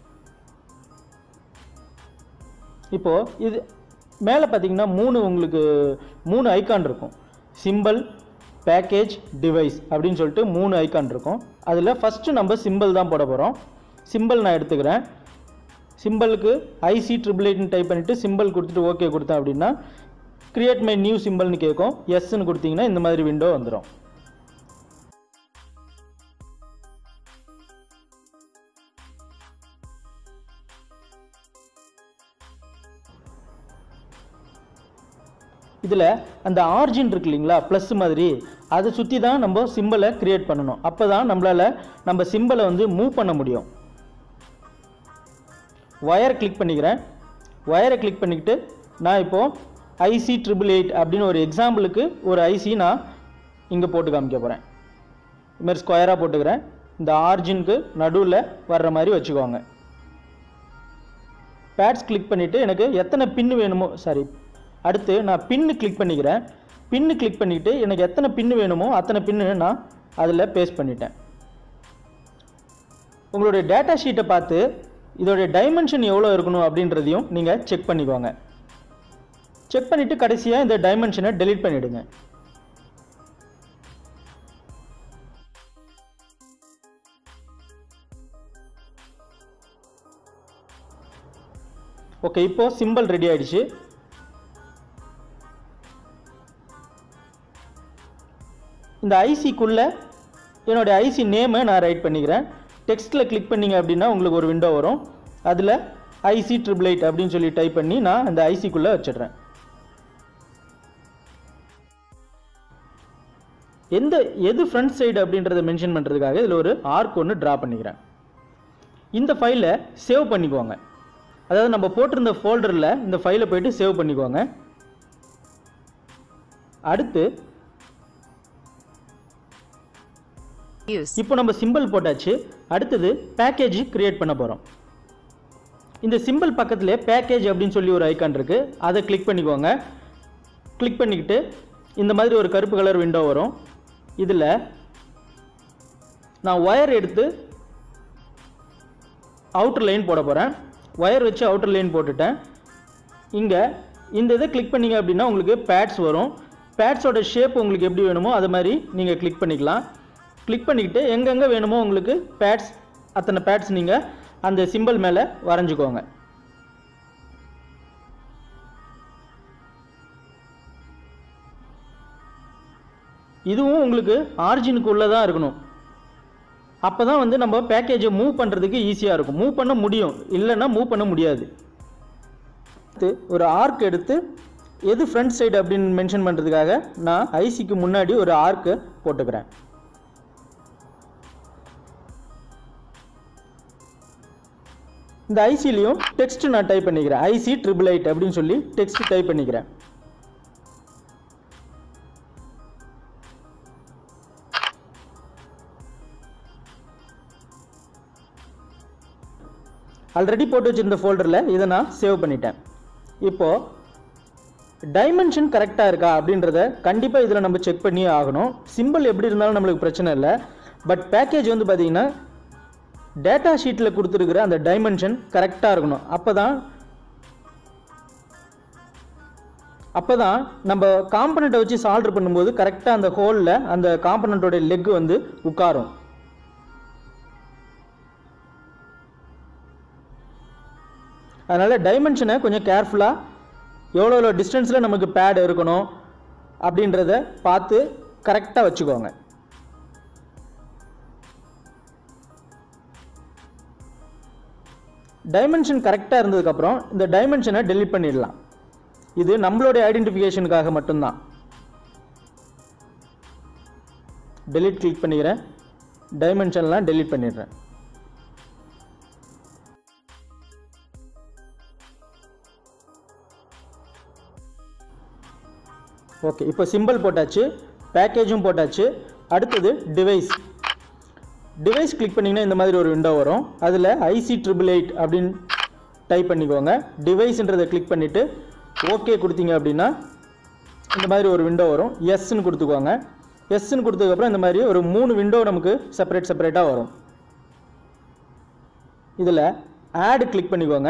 இப்போது இது மேலே பார்த்தீங்கன்னா மூணு உங்களுக்கு மூணு ஐக்கான் இருக்கும் சிம்பிள் பேக்கேஜ் டிவைஸ் அப்படின்னு சொல்லிட்டு மூணு ஐக்கான் இருக்கும் அதில் ஃபஸ்ட்டு நம்ம சிம்பிள் தான் போட போகிறோம் சிம்பிள் நான் எடுத்துக்கிறேன் சிம்பிளுக்கு ஐசி ட்ரிபிள் எயிட்னு டைப் பண்ணிவிட்டு சிம்பிள் கொடுத்துட்டு ஓகே கொடுத்தேன் அப்படின்னா கிரியேட் மை நியூ சிம்பிள்னு கேட்கும் எஸ்ன்னு கொடுத்தீங்கன்னா இந்த மாதிரி விண்டோ வந்துடும் இதில் அந்த ஆர்ஜின் இருக்கு இல்லைங்களா ப்ளஸ் மாதிரி அதை சுற்றி தான் நம்ம சிம்பிளை கிரியேட் பண்ணணும் அப்போ தான் நம்மளால் நம்ம சிம்பிளை வந்து மூவ் பண்ண முடியும் ஒயர் கிளிக் பண்ணிக்கிறேன் ஒயரை கிளிக் பண்ணிக்கிட்டு நான் இப்போது ஐசி ட்ரிபிள் எயிட் அப்படின்னு ஒரு எக்ஸாம்பிளுக்கு ஒரு ஐசி நான் இங்கே போட்டு காமிக்க போகிறேன் இதுமாதிரி ஸ்கொயராக போட்டுக்கிறேன் இந்த ஆர்ஜினுக்கு நடுவில் வர்ற மாதிரி வச்சுக்கோங்க பேட்ஸ் கிளிக் பண்ணிவிட்டு எனக்கு எத்தனை பின்னு வேணுமோ சாரி அடுத்து நான் பின்னு கிளிக் பண்ணிக்கிறேன் பின்னு கிளிக் பண்ணிக்கிட்டு எனக்கு எத்தனை பின்னு வேணுமோ அத்தனை பின்னு நான் அதில் பேஸ்ட் பண்ணிட்டேன் உங்களுடைய டேட்டா ஷீட்டை பார்த்து இதோடைய டைமென்ஷன் எவ்வளோ இருக்கணும் அப்படின்றதையும் நீங்கள் செக் பண்ணிக்கோங்க செக் பண்ணிவிட்டு கடைசியாக இந்த டைமென்ஷனை டெலீட் பண்ணிவிடுங்க ஓகே இப்போ சிம்பிள் ரெடி ஆயிடுச்சு இந்த ஐசிக்குள்ளே என்னுடைய ஐசி நேமை நான் ரைட் பண்ணிக்கிறேன் டெக்ஸ்ட்டில் கிளிக் பண்ணீங்க அப்படின்னா உங்களுக்கு ஒரு விண்டோ வரும் அதில் ஐசி ட்ரிபிள் எயிட் அப்படின்னு சொல்லி டைப் பண்ணி நான் அந்த ஐசிக்குள்ளே வச்சிடுறேன் எந்த எது ஃப்ரண்ட் சைடு அப்படின்றத மென்ஷன் பண்ணுறதுக்காக இதில் ஒரு ஆர்க் ஒன்று ட்ரா பண்ணிக்கிறேன் இந்த ஃபைலை சேவ் பண்ணிக்கோங்க அதாவது நம்ம போட்டிருந்த ஃபோல்டரில் இந்த ஃபைலை போயிட்டு சேவ் பண்ணிக்கோங்க அடுத்து Use. இப்போ நம்ம சிம்பிள் போட்டாச்சு அடுத்தது பேக்கேஜ் கிரியேட் பண்ண போகிறோம் இந்த சிம்பிள் பக்கத்துலேயே பேக்கேஜ் அப்படின்னு சொல்லி ஒரு ஐக்கான் இருக்குது அதை கிளிக் பண்ணிக்கோங்க கிளிக் பண்ணிக்கிட்டு இந்த மாதிரி ஒரு கருப்பு கலர் விண்டோ வரும் இதில் நான் ஒயர் எடுத்து அவுட்டர் லைன் போட போகிறேன் ஒயர் வச்சு அவுட்டர் லைன் போட்டுட்டேன் இங்கே இந்த இதை கிளிக் பண்ணீங்க அப்படின்னா உங்களுக்கு பேட்ஸ் வரும் பேட்ஸோட ஷேப் உங்களுக்கு எப்படி வேணுமோ அது மாதிரி நீங்கள் கிளிக் பண்ணிக்கலாம் கிளிக் பண்ணிக்கிட்டு எங்கெங்கே வேணுமோ உங்களுக்கு பேட்ஸ் அத்தனை பேட்ஸ் நீங்கள் அந்த சிம்பிள் மேலே வரைஞ்சிக்கோங்க இதுவும் உங்களுக்கு ஆரிஜினுக்குள்ளே தான் இருக்கணும் அப்போ தான் வந்து நம்ம பேக்கேஜை மூவ் பண்ணுறதுக்கு ஈஸியாக இருக்கும் மூவ் பண்ண முடியும் இல்லைன்னா மூவ் பண்ண முடியாது அடுத்து ஒரு ஆர்க் எடுத்து எது ஃப்ரண்ட் சைடு அப்படின்னு மென்ஷன் பண்ணுறதுக்காக நான் ஐசிக்கு முன்னாடி ஒரு ஆர்க்கு போட்டுக்கிறேன் இந்த ஐசிலையும் டெக்ஸ்ட் நான் டைப் பண்ணிக்கிறேன் ஐசி ட்ரிபிள் எயிட் அப்படின்னு சொல்லி டெக்ஸ்ட் டைப் பண்ணிக்கிறேன் ஆல்ரெடி போட்டு வச்சிருந்த ஃபோல்டரில் இதை நான் சேவ் பண்ணிட்டேன் இப்போது டைமென்ஷன் கரெக்டாக இருக்கா அப்படின்றத கண்டிப்பாக இதில் நம்ம செக் பண்ணியே ஆகணும் சிம்பிள் எப்படி இருந்தாலும் நம்மளுக்கு பிரச்சனை இல்லை பட் பேக்கேஜ் வந்து பார்த்தீங்கன்னா டேட்டா ஷீட்டில் கொடுத்துருக்குற அந்த டைமென்ஷன் கரெக்டாக இருக்கணும் அப்போ தான் அப்போ தான் நம்ம காம்பனண்ட்டை வச்சு சால்டர் பண்ணும்போது கரெக்டாக அந்த ஹோலில் அந்த காம்பனண்ட்டோட லெக் வந்து உட்காரும் அதனால் டைமென்ஷனை கொஞ்சம் கேர்ஃபுல்லாக எவ்வளோ எவ்வளோ டிஸ்டன்ஸில் நமக்கு பேட் இருக்கணும் அப்படின்றத பார்த்து கரெக்டாக வச்சுக்கோங்க டைமென்ஷன் கரெக்டாக இருந்ததுக்கப்புறம் இந்த டைமென்ஷனை டெலீட் பண்ணிடலாம் இது நம்மளுடைய ஐடென்டிஃபிகேஷனுக்காக மட்டும்தான் டெலீட் கிளிக் பண்ணிக்கிறேன் டைமென்ஷன்லாம் டெலீட் பண்ணிடுறேன் ஓகே இப்போ சிம்பிள் போட்டாச்சு பேக்கேஜும் போட்டாச்சு அடுத்தது டிவைஸ் டிவைஸ் கிளிக் பண்ணிங்கன்னா இந்த மாதிரி ஒரு விண்டோ வரும் அதில் ஐசி ட்ரிபிள் எயிட் அப்படின்னு டைப் பண்ணிக்கோங்க டிவைஸ்ன்றதை கிளிக் பண்ணிவிட்டு ஓகே கொடுத்தீங்க அப்படின்னா இந்த மாதிரி ஒரு விண்டோ வரும் எஸ்ன்னு கொடுத்துக்கோங்க எஸ்ன்னு கொடுத்ததுக்கப்புறம் இந்த மாதிரி ஒரு மூணு விண்டோ நமக்கு செப்பரேட் செப்பரேட்டாக வரும் இதில் ஆடு கிளிக் பண்ணிக்கோங்க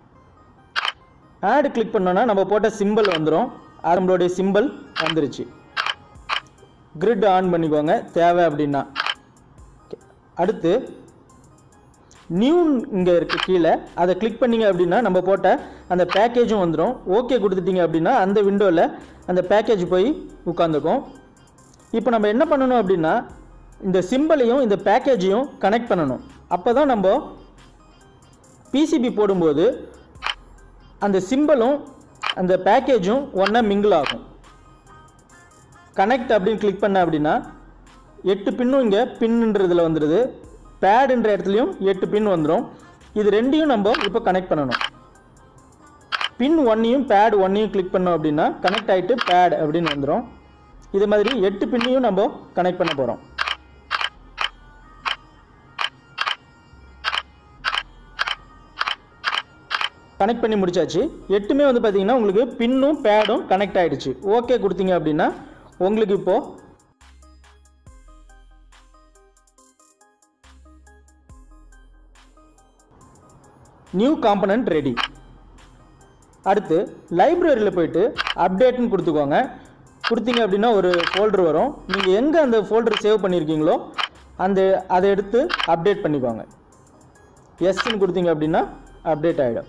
ஆடு கிளிக் பண்ணோன்னா நம்ம போட்ட சிம்பிள் வந்துடும் அது நம்மளுடைய சிம்பிள் வந்துருச்சு கிரிட் ஆன் பண்ணிக்கோங்க தேவை அப்படின்னா அடுத்து நியூ இங்கே இருக்கு கீழே அதை கிளிக் பண்ணீங்க அப்படின்னா நம்ம போட்ட அந்த பேக்கேஜும் வந்துடும் ஓகே கொடுத்துட்டீங்க அப்படின்னா அந்த விண்டோவில் அந்த பேக்கேஜ் போய் உட்காந்துக்கும் இப்போ நம்ம என்ன பண்ணணும் அப்படின்னா இந்த சிம்பிளையும் இந்த பேக்கேஜையும் கனெக்ட் பண்ணணும் அப்போ தான் நம்ம பிசிபி போடும்போது அந்த சிம்பிளும் அந்த பேக்கேஜும் ஒன்றா மிங்கிள் ஆகும் கனெக்ட் அப்படின்னு கிளிக் பண்ண அப்படின்னா எட்டு பின்னும் இங்கே பின்ன்றதுல வந்துடுது பேடுன்ற இடத்துலையும் எட்டு பின் வந்துடும் இது ரெண்டையும் நம்ம இப்போ கனெக்ட் பண்ணணும் பின் ஒன்னையும் பேட் ஒன்னையும் கிளிக் பண்ணோம் அப்படின்னா கனெக்ட் ஆகிட்டு பேட் அப்படின்னு வந்துடும் இது மாதிரி எட்டு பின்னையும் நம்ம கனெக்ட் பண்ண போகிறோம் கனெக்ட் பண்ணி முடிச்சாச்சு எட்டுமே வந்து பார்த்தீங்கன்னா உங்களுக்கு பின்னும் பேடும் கனெக்ட் ஆயிடுச்சு ஓகே கொடுத்தீங்க அப்படின்னா உங்களுக்கு இப்போ நியூ காம்பனன்ட் ரெடி அடுத்து லைப்ரரியில் போயிட்டு அப்டேட்னு கொடுத்துக்கோங்க கொடுத்தீங்க அப்படின்னா ஒரு ஃபோல்டர் வரும் நீங்கள் எங்கே அந்த ஃபோல்டர் சேவ் பண்ணியிருக்கீங்களோ அந்த அதை எடுத்து அப்டேட் பண்ணிக்கோங்க எஸ்ன்னு கொடுத்தீங்க அப்படின்னா அப்டேட் ஆகிடும்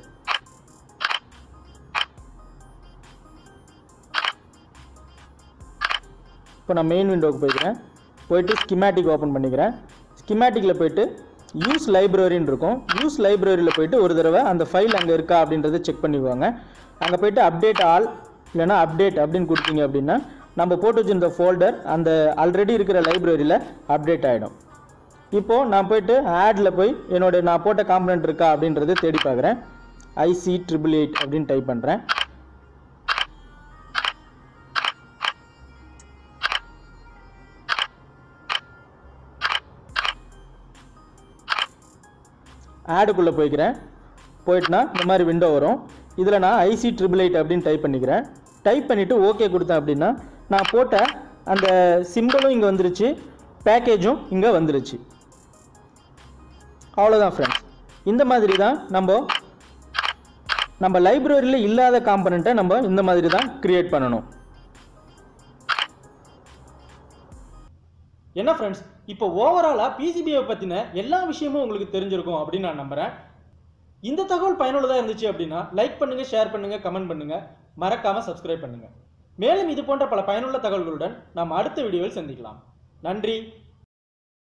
இப்போ நான் மெயின் விண்டோவுக்கு போய்க்கிறேன் போயிட்டு ஸ்கிமேட்டிக் ஓப்பன் பண்ணிக்கிறேன் ஸ்கிமேட்டிக்கில் போயிட்டு யூஸ் லைப்ரரின்னு இருக்கும் யூஸ் லைப்ரரியில் போயிட்டு ஒரு தடவை அந்த ஃபைல் அங்கே இருக்கா அப்படின்றத செக் பண்ணிக்குவாங்க அங்கே போயிட்டு அப்டேட் ஆல் இல்லைன்னா அப்டேட் அப்படின்னு கொடுத்தீங்க அப்படின்னா நம்ம போட்டு வச்சிருந்த ஃபோல்டர் அந்த ஆல்ரெடி இருக்கிற லைப்ரரியில் அப்டேட் ஆகிடும் இப்போது நான் போயிட்டு ஆடில் போய் என்னோட நான் போட்ட காம்பனண்ட் இருக்கா அப்படின்றத தேடி பார்க்குறேன் ஐசி ட்ரிபிள் எயிட் அப்படின்னு டைப் பண்ணுறேன் ஆடுக்குள்ளே போய்க்கிறேன் போயிட்டுனா இந்த மாதிரி விண்டோ வரும் இதில் நான் ஐசி ட்ரிபிள் எயிட் அப்படின்னு டைப் பண்ணிக்கிறேன் டைப் பண்ணிவிட்டு ஓகே கொடுத்தேன் அப்படின்னா நான் போட்ட அந்த சிம்பிளும் இங்கே வந்துருச்சு பேக்கேஜும் இங்கே வந்துருச்சு அவ்வளோதான் ஃப்ரெண்ட்ஸ் இந்த மாதிரி தான் நம்ம நம்ம லைப்ரரியில் இல்லாத காம்பனண்ட்டை நம்ம இந்த மாதிரி தான் கிரியேட் பண்ணணும் என்ன ஃப்ரெண்ட்ஸ் இப்போ ஓவராலாக பிசிபியை பற்றின எல்லா விஷயமும் உங்களுக்கு தெரிஞ்சிருக்கும் அப்படின்னு நான் நம்புகிறேன் இந்த தகவல் பயனுள்ளதாக இருந்துச்சு அப்படின்னா லைக் பண்ணுங்கள் ஷேர் பண்ணுங்கள் கமெண்ட் பண்ணுங்கள் மறக்காமல் சப்ஸ்கிரைப் பண்ணுங்கள் மேலும் இது போன்ற பல பயனுள்ள தகவல்களுடன் நாம் அடுத்த வீடியோவில் சந்திக்கலாம் நன்றி